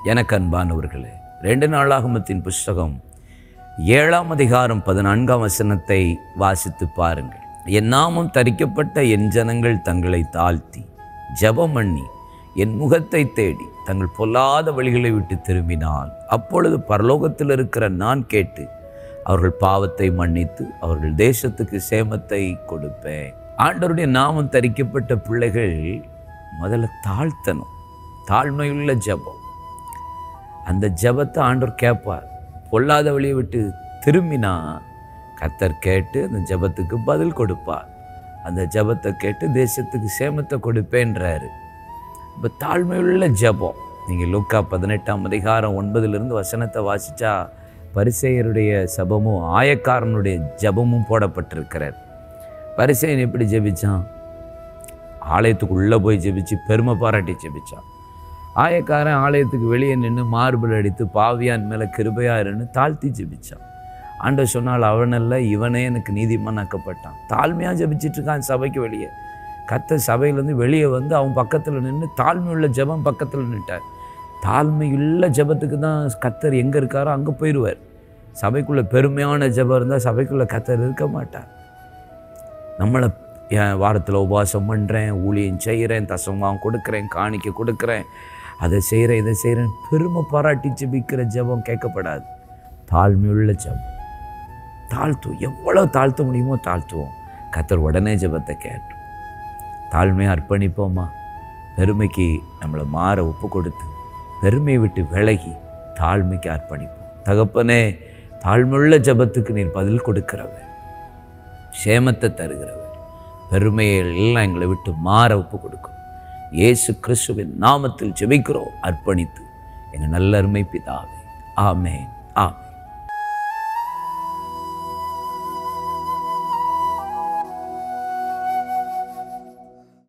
எனக்கு அன்பானவர்களே ரெண்டு நாளாகமத்தின் புஸ்தகம் ஏழாம் அதிகாரம் பதினான்காம் வசனத்தை வாசித்து பாருங்கள் என் நாமம் தரிக்கப்பட்ட என் ஜனங்கள் தங்களை தாழ்த்தி ஜெபம் பண்ணி என் முகத்தை தேடி தங்கள் பொல்லாத வழிகளை விட்டு திரும்பினால் அப்பொழுது பரலோகத்தில் இருக்கிற நான் கேட்டு அவர்கள் பாவத்தை மன்னித்து அவர்கள் தேசத்துக்கு சேமத்தை கொடுப்பேன் ஆண்டவருடைய நாமம் தரிக்கப்பட்ட பிள்ளைகள் முதல்ல தாழ்த்தணும் தாழ்மையுள்ள ஜெபம் அந்த ஜெபத்தை ஆண்டவர் கேட்பார் பொல்லாத வழியை விட்டு திரும்பினா கத்தர் கேட்டு அந்த ஜெபத்துக்கு பதில் கொடுப்பார் அந்த ஜெபத்தை கேட்டு தேசத்துக்கு சேமத்தை கொடுப்பேன்றாரு இப்போ தாழ்மையுள்ள ஜெபம் நீங்கள் லூக்கா பதினெட்டாம் அதிகாரம் ஒன்பதுலேருந்து வசனத்தை வாசித்தா பரிசெயருடைய சபமும் ஆயக்காரனுடைய ஜெபமும் போடப்பட்டிருக்கிறார் பரிசெயன் எப்படி ஜெபிச்சான் ஆலயத்துக்குள்ளே போய் ஜெபிச்சு பெருமை பாராட்டி ஜெபிச்சான் ஆயக்காரன் ஆலயத்துக்கு வெளியே நின்று மார்பிள் அடித்து பாவியான் மேலே கிருபையாருன்னு தாழ்த்தி ஜெபிச்சான் ஆண்டவர் சொன்னால் அவனல்ல இவனே எனக்கு நீதிமானாக்கப்பட்டான் தாழ்மையாக ஜெபிச்சிட்டு இருக்கான் சபைக்கு வெளியே கத்த சபையிலேருந்து வெளியே வந்து அவன் பக்கத்தில் நின்று தாழ்மையுள்ள ஜெபம் பக்கத்தில் நின்ட்டார் தாழ்மையுள்ள ஜெபத்துக்கு தான் கத்தர் எங்கே இருக்காரோ அங்கே போயிடுவார் சபைக்குள்ளே பெருமையான ஜெபம் இருந்தால் சபைக்குள்ளே கத்தர் இருக்க மாட்டார் நம்மளை என் வாரத்தில் உபவாசம் பண்ணுறேன் ஊழியம் செய்கிறேன் தசமாக கொடுக்குறேன் காணிக்க கொடுக்குறேன் அதை செய்கிறேன் இதை செய்கிறேன் பெருமை பாராட்டி ஜெபிக்கிற ஜெபம் கேட்கப்படாது தாழ்மையுள்ள ஜெபம் தாழ்த்துவோம் எவ்வளோ தாழ்த்த முடியுமோ தாழ்த்துவோம் கத்தர் உடனே ஜெபத்தை கேட்டோம் தாழ்மையை அர்ப்பணிப்போமா பெருமைக்கு நம்மளை மாற ஒப்பு கொடுத்து பெருமையை விட்டு விலகி தாழ்மைக்கு அர்ப்பணிப்போம் தகப்பனே தாழ்மையுள்ள ஜெபத்துக்கு நீர் பதில் கொடுக்கிறவர் சேமத்தை தருகிறவர் பெருமையை எல்லாம் எங்களை விட்டு மாற ஒப்பு கொடுக்கும் இயேசு கிறிஸ்துவின் நாமத்தில் ஜெபிக்கிறோம் அர்ப்பணித்து எங்கள் நல்ல அருமை பிதாவே ஆமென் ஆமென்